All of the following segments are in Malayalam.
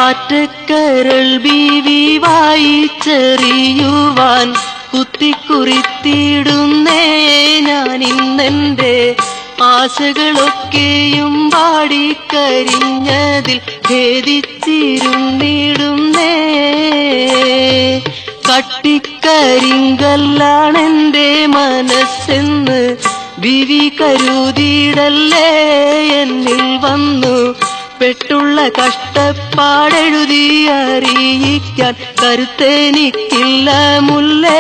പാറ്റക്കരൾ ബീവി വായിച്ചെറിയുവാൻ കുത്തിക്കുറിത്തിടുന്നേ ഞാൻ ഇന്നെന്റെ ആശകളൊക്കെയും പാടിക്കരിഞ്ഞതിൽ ഭേദിച്ചിരുന്നിടുന്നേ കട്ടിക്കരിങ്കല്ലാണെന്റെ മനസ്സെന്ന് വിവി കരുതിയിടല്ലേ എന്നിൽ വന്നു പെട്ടുള്ള കഷ്ടപ്പാടെഴുതി അറിയിക്കാൻ കരുത്തെനിക്കില്ല മുല്ലേ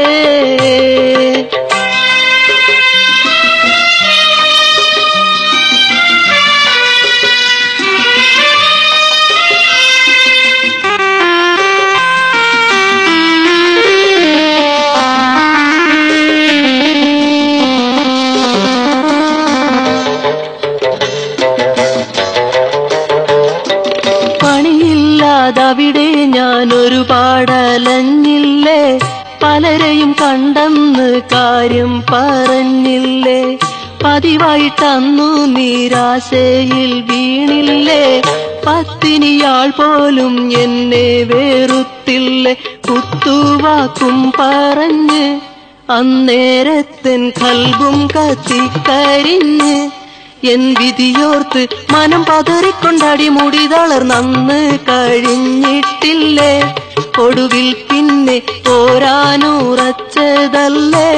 പണിയില്ലാതവിടെ ഞാൻ ഒരുപാടലഞ്ഞില്ലേ പലരെയും കണ്ടെന്ന് കാര്യം പറഞ്ഞില്ലേ പതിവായിട്ടന്നു നിരാശയിൽ വീണില്ലേ പത്തിനിയാൾ പോലും എന്നെ വേറുത്തില്ലേ കുത്തുവാക്കും പറഞ്ഞ് അന്നേരത്തൻ കൽബും കത്തിക്കരിഞ്ഞ് എൻ വിധിയോർത്ത് മനം പതറിക്കൊണ്ടാടി മുടി തളർന്നന്ന് കഴിഞ്ഞിട്ടില്ലേ ഒടുവിൽ പിന്നെ പോരാനുറച്ചതല്ലേ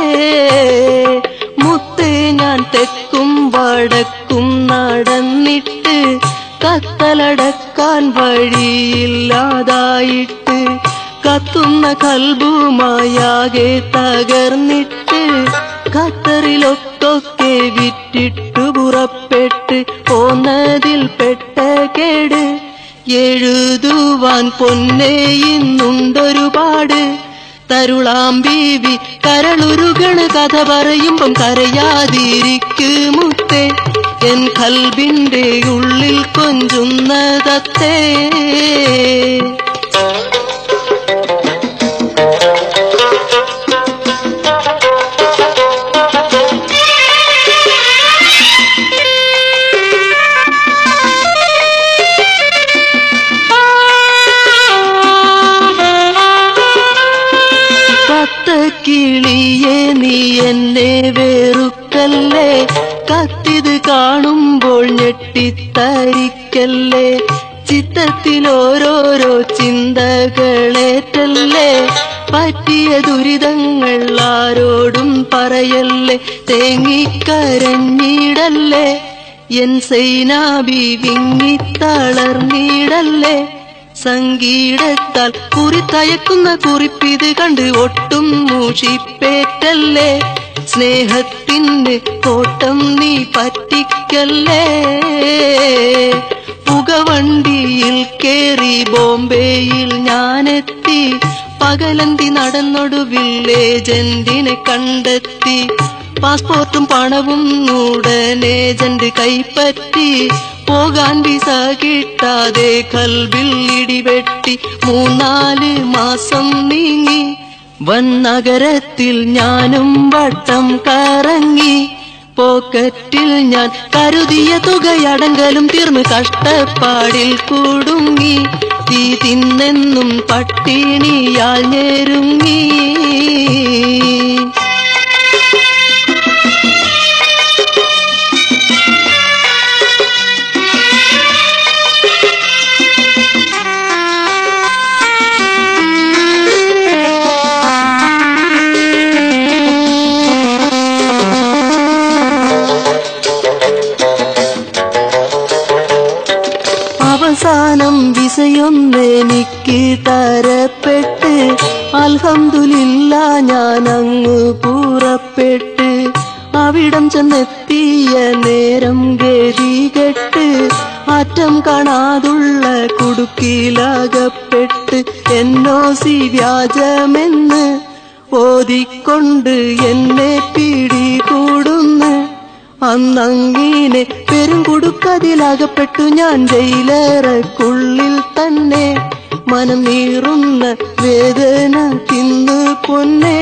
മുത്ത് ഞാൻ തെക്കും വടക്കും നടന്നിട്ട് കത്തലടക്കാൻ വഴിയില്ലാതായിട്ട് കത്തുന്ന കൽബുമായാകെ തകർന്നിട്ട് ഖത്തറിലൊക്കെ വിറ്റിട്ടു പുറപ്പെട്ട് പോന്നതിൽ പെട്ട കേട് എഴുതുവാൻ പൊന്നെ ഇന്നുണ്ടൊരുപാട് തരുളാം ബീവി കരളുരുകണ് കഥ പറയുമ്പം കരയാതിരിക്കുമുത്തേ എൻ കൽബിന്റെ ഉള്ളിൽ കൊഞ്ചുന്നതത്തേ കത്തക്കിളിയെ നീ എന്നെ വെറുക്കല്ലേ കത്തിത് കാണുമ്പോൾ ഞെട്ടിത്തരിക്കല്ലേ ചിത്തത്തിൽ ഓരോരോ ചിന്തകളേറ്റല്ലേ പറ്റിയ ദുരിതങ്ങൾ ആരോടും പറയല്ലേ തേങ്ങിക്കരഞ്ഞിടല്ലേ എൻ സൈനാബി വിങ്ങിത്തളർന്നിടല്ലേ സംഗീതത്താൽ കുറിത്തയക്കുന്ന കുറിപ്പിത് കണ്ട് ഒട്ടും മൂഷിപ്പേറ്റല്ലേ സ്നേഹത്തിന് കോട്ടം നീ പറ്റിക്കല്ലേ പുകവണ്ടിയിൽ കേറി ബോംബെയിൽ ഞാനെത്തി പകലന്തി നടന്നൊടുവിൽ ഏജന്റിനെ കണ്ടെത്തി പാസ്പോർട്ടും പണവും ഉടനെ ഏജന്റ് കൈപ്പറ്റി പോകാൻ വിസ കിട്ടാതെ കൽവിൽ ഇടിവെട്ടി മൂന്നാല് മാസം നീങ്ങി വൻ നഗരത്തിൽ ഞാനും വട്ടം കറങ്ങി പോക്കറ്റിൽ ഞാൻ കരുതിയ തുകയടങ്കലും തീർന്ന് കഷ്ടപ്പാടിൽ കുടുങ്ങി തീ തിന്നെന്നും പട്ടിണിയാൽ ഞെരുങ്ങി അവസാനം വിസയൊന്നെനിക്ക് തരപ്പെട്ട് അൽഹംദുലില്ല ഞാൻ അങ്ങ് പുറപ്പെട്ട് അവിടം ചെന്നെത്തിയ നേരം ഗതികെട്ട് അറ്റം കാണാതുള്ള കുടുക്കിലകപ്പെട്ട് എന്നോ സി വ്യാജമെന്ന് ഓതിക്കൊണ്ട് എന്നെ പിടികൂടുന്നു അന്നങ്ങീനെ പെരുങ്കുടുക്കതിലകപ്പെട്ടു ഞാൻ ജയിലേറക്കുള്ളിൽ തന്നെ മനം നീറുന്ന വേദന തിന്നു പൊന്നേ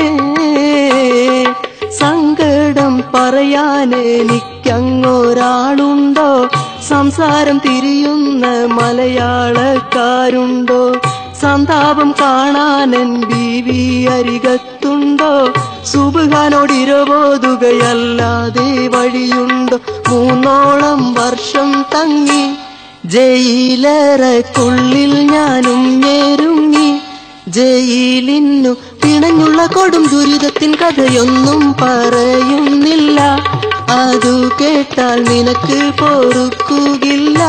സങ്കടം പറയാൻ എനിക്കങ്ങൊരാളുണ്ടോ സംസാരം തിരിയുന്ന മലയാളക്കാരുണ്ടോ സന്താപം കാണാനൻ ബീവി അരികത്തുണ്ടോ സുബുഹാനോട് ഇരവോതുകയല്ലാതെ വഴിയുണ്ടോ മൂന്നോളം വർഷം തങ്ങി ജയിലറക്കുള്ളിൽ ഞാനും ഞെരുങ്ങി ജയിലിന്നു പിണഞ്ഞുള്ള കൊടും ദുരിതത്തിൻ കഥയൊന്നും പറയുന്നില്ല അതു കേട്ടാൽ നിനക്ക് പൊറുക്കുകില്ല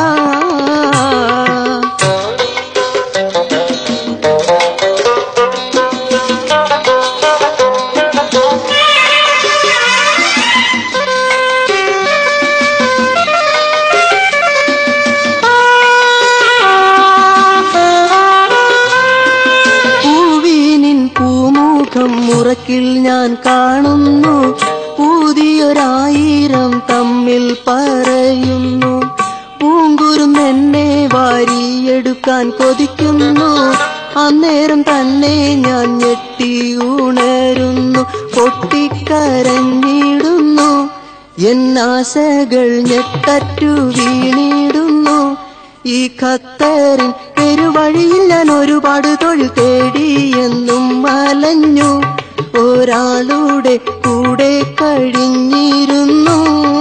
പൂവീനിൻ പൂമുഖം മുറക്കിൽ ഞാൻ കാണുന്നു പുതിയൊരായിരം തമ്മിൽ പറയുന്നു പൂങ്കുരും എന്നെ വാരിയെടുക്കാൻ കൊതിക്കുന്നു അന്നേരം തന്നെ ഞാൻ ഞെട്ടി ഉണരുന്നു പൊട്ടിക്കരഞ്ഞിടുന്നു എന്നാശകൾ ഞെട്ടറ്റു വീണിടുന്നു ഈ ഖത്തറിൻ പെരുവഴിയിൽ ഞാൻ ഒരുപാട് തൊഴിൽ തേടി എന്നും അലഞ്ഞു ഒരാളുടെ കൂടെ കഴിഞ്ഞിരുന്നു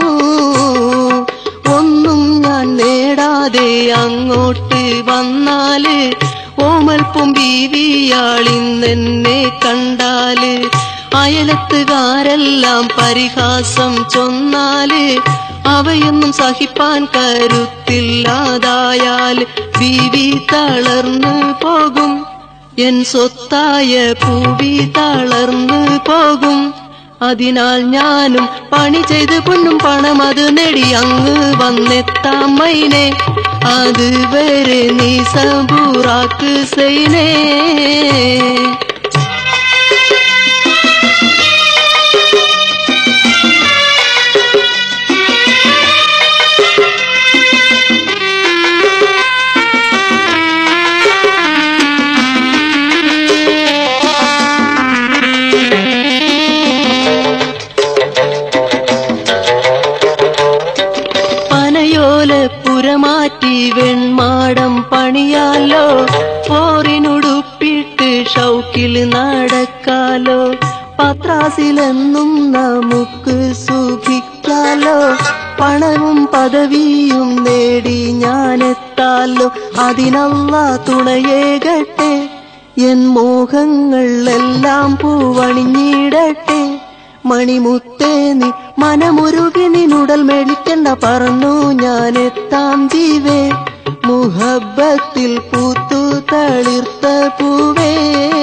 ഒന്നും ഞാൻ നേടാതെ അങ്ങോട്ട് വന്നാല് ഓമൽപ്പും ബീവിയാളിന്നെന്നെ കണ്ടാല് അയലത്തുകാരെല്ലാം പരിഹാസം ചൊന്നാല് അവയൊന്നും സഹിപ്പാൻ കരുത്തില്ലാതായാൽ ബീവി തളർന്നു പോകും എൻ സ്വത്തായ പൂവി തളർന്നു പോകും അതിനാൽ ഞാനും പണി ചെയ്ത് പൊന്നും പണം അത് നേടി അങ്ങ് വന്നെത്താം മൈനെ അതുവരെ നീ സബൂറാക്ക് സൈനേ പനയോല പുരമാറ്റി വെൺമാടം പണിയാലോ പോറിനുടുപ്പിട്ട് ഷൗക്കിൽ നടക്കാലോ പത്രാസിലെന്നും നമുക്ക് സുഖിക്കാലോ പണവും പദവിയും നേടി ഞാനെത്താലോ അതിനല്ല തുണയേകട്ടെ എൻ മോഹങ്ങൾ എല്ലാം പൂവണിഞ്ഞിടട്ടെ മണിമുത്തേ നീ മനമുരുകി നിന്നുടൽ മേടിക്കണ്ട പറന്നു ഞാൻ എത്താം ജീവേ മുഹബത്തിൽ പൂത്തു തളിർത്ത പൂവേ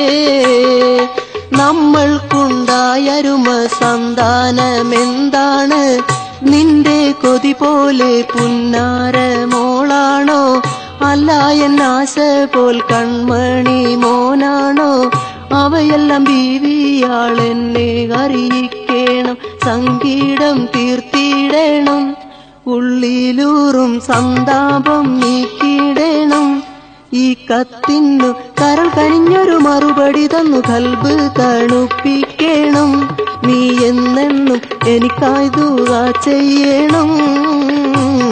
നമ്മൾക്കുണ്ടായരുമ സന്താനമെന്താണ് നിന്റെ കൊതി പോലെ പുന്നാര മോളാണോ അല്ല എന്നാശ പോൽ കൺമണി മോനാണോ അവയെല്ലാം ബീവിയാളെന്നെ അറിയിക്കണം സംഗീതം തീർത്തിടണം ഉള്ളിലൂറും സന്താപം നീക്കിടണം ഈ കത്തിനു കരൾ കനിഞ്ഞൊരു മറുപടി തന്നു കൽബ് തണുപ്പിക്കണം നീ എന്നെന്നും എനിക്കായി ദൂറ ചെയ്യണം